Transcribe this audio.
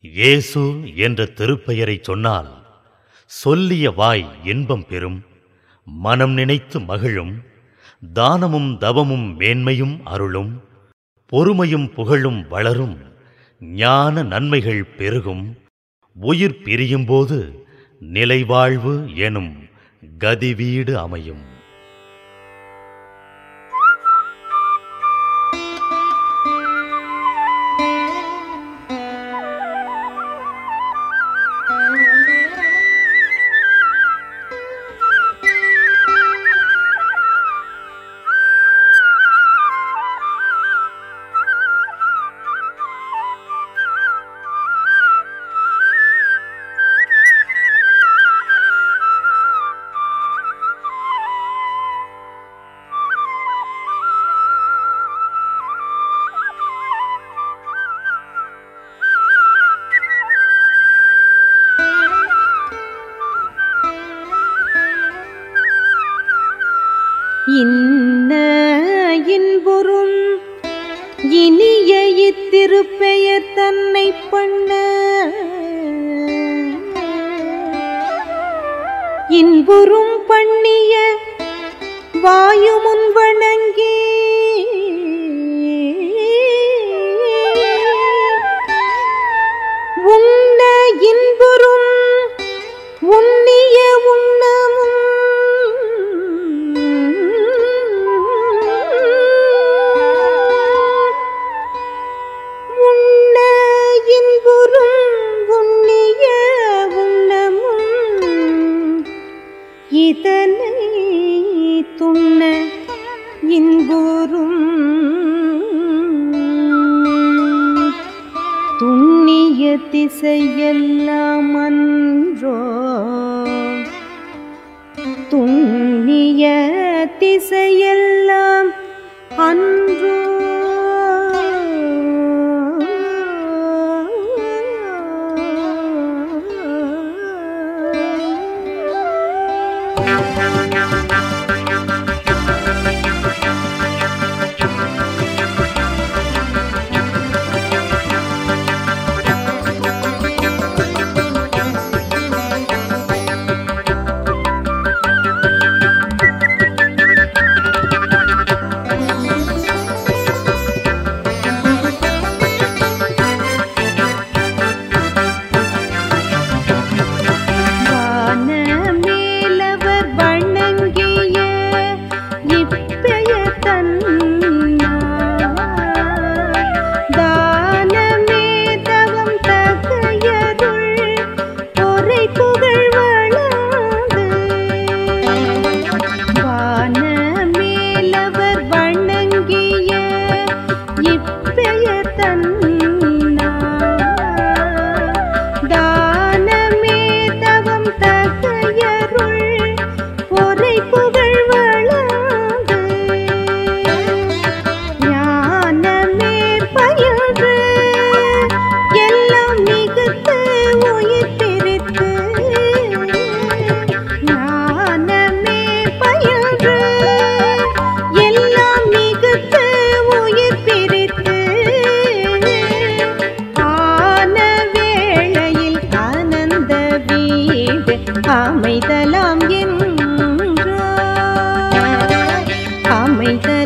இயேசு என்ற திருப்பெயரைச் சொன்னால் சொல்லிய வாய் இன்பம் பெறும் மனம் நினைத்து மகிழும் தானமும் தவமும் மேன்மையும் அருளும் பொறுமையும் புகழும் வளரும் ஞான நன்மைகள் பெருகும் உயிர் பிரியும்போது நிலைவாழ்வு எனும் கதிவீடு அமையும் இன்ன இன்புறும் இனிய இத்திருப்பெயர் தன்னை பண்ண இன்புறும் பண்ணிய வாயுமுன் வணங்கி உண்ண இன்புறும் உண்ணிய உண்ணமும் உண்ண இன்புறும் உண்ணிய உண்ணமும் இதனை துண்ண இன்புறும் துண்ணிய திசையெல்லாம் அன்றோ துண்ணிய திசையெல்லாம் அன்றோ வானமேலவர் வணங்கிய இப்பெயர் தன்னார். தானமே தவம் தகையருள் பொறை புகழ் வளாது. வானமேலவர் வணங்கிய இப்பெயர் தன்னார். தானமே தவம் தகையருள் பொறை புகழ் வளாது. ஞானமே பயின்று எல்லாம் மிகுத்து உயிர் பிரித்து ஞானமே பயின்று எல்லாம் மிகுத்து உயிர் பிரித்து ஆன வேளையில் ஆனந்த வீடு அமைதலாம் என்றார் அமைதலாம்